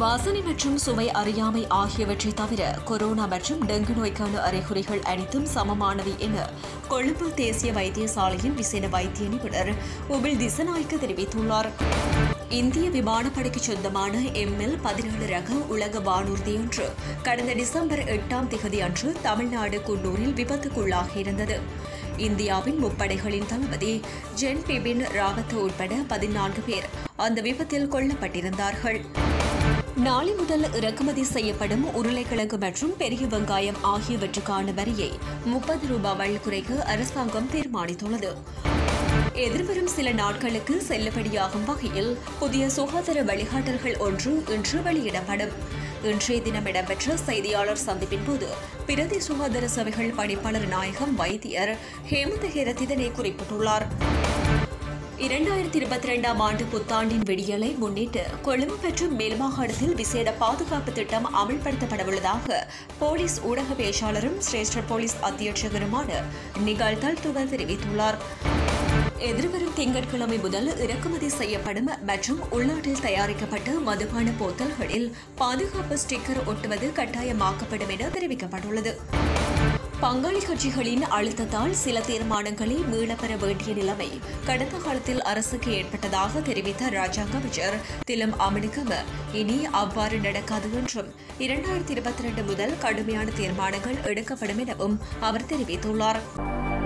வாசனை மற்றும் சுவை அறியாமை ஆகியவற்றை தவிர கொரோனா மற்றும் டெங்கு நோய்க்கான அறிகுறிகள் அனைத்தும் சமமானவை என கொழும்பு தேசிய வைத்தியசாலையின் விசேட வைத்திய நிபுணர் உபில் திசநாயக்க தெரிவித்துள்ளார் இந்திய விமானப்படைக்கு சொந்தமான எம்எல் பதினேழு ரக உலக வானூர்தியொன்று கடந்த டிசம்பர் எட்டாம் திகதி அன்று தமிழ்நாடு குன்னூரில் விபத்துக்குள்ளாகியிருந்தது இந்தியாவின் முப்படைகளின் தளபதி ஜென் பிபின் ராவத் உட்பட பதினான்கு பேர் அந்த விபத்தில் கொல்லப்பட்டிருந்தார்கள் நாளை முதல் இறக்குமதி செய்யப்படும் உருளைக்கிழங்கு மற்றும் பெரிய வெங்காயம் ஆகியவற்றுக்கான வரியை முப்பது ரூபாய் குறைக்க அரசாங்கம் தீர்மானித்துள்ளது எதிர்வரும் சில நாட்களுக்கு செல்லுபடியாகும் வகையில் புதிய சுகாதார வழிகாட்டல்கள் ஒன்று இன்று வெளியிடப்படும் இன்றைய தினம் இடம்பெற்ற செய்தியாளர் சந்திப்பின் போது பிரதி சுகாதார சபைகள் பணிப்பாளர் நாயகம் வைத்தியர் ஹேமந்த ஹேரத் இதனை குறிப்பிட்டுள்ளார் இரண்டாயிரத்தி இருபத்தி ரெண்டாம் ஆண்டு புத்தாண்டின் விடியலை முன்னிட்டு கொழும்பு மற்றும் மேல்மாகாணத்தில் விசேட பாதுகாப்பு திட்டம் அமல்படுத்தப்படவுள்ளதாக போலீஸ் ஊடக பேச்சாளரும் சிரேஷ்ட போலீஸ் அத்தியட்சகருமான நிகால் தல்துவ தெரிவித்துள்ளார் எதிர்வரும் திங்கட்கிழமை முதல் இறக்குமதி செய்யப்படும் மற்றும் உள்நாட்டில் தயாரிக்கப்பட்ட மதுபான போத்தல்களில் பாதுகாப்பு ஸ்டிக்கர் ஒட்டுவது கட்டாயமாக்கப்படும் என தெரிவிக்கப்பட்டுள்ளது பங்காளி கட்சிகளின் அழுத்தத்தால் சில தீர்மானங்களை மீளப்பெற வேண்டிய நிலைமை கடந்த காலத்தில் அரசுக்கு ஏற்பட்டதாக தெரிவித்த ராஜாங்க அமைச்சர் திலம் அமினிகம இனி அவ்வாறு நடக்காது என்றும் இரண்டாயிரத்தி இருபத்தி ரெண்டு முதல் கடுமையான தீர்மானங்கள் எடுக்கப்படும் எனவும் அவர் தெரிவித்துள்ளார்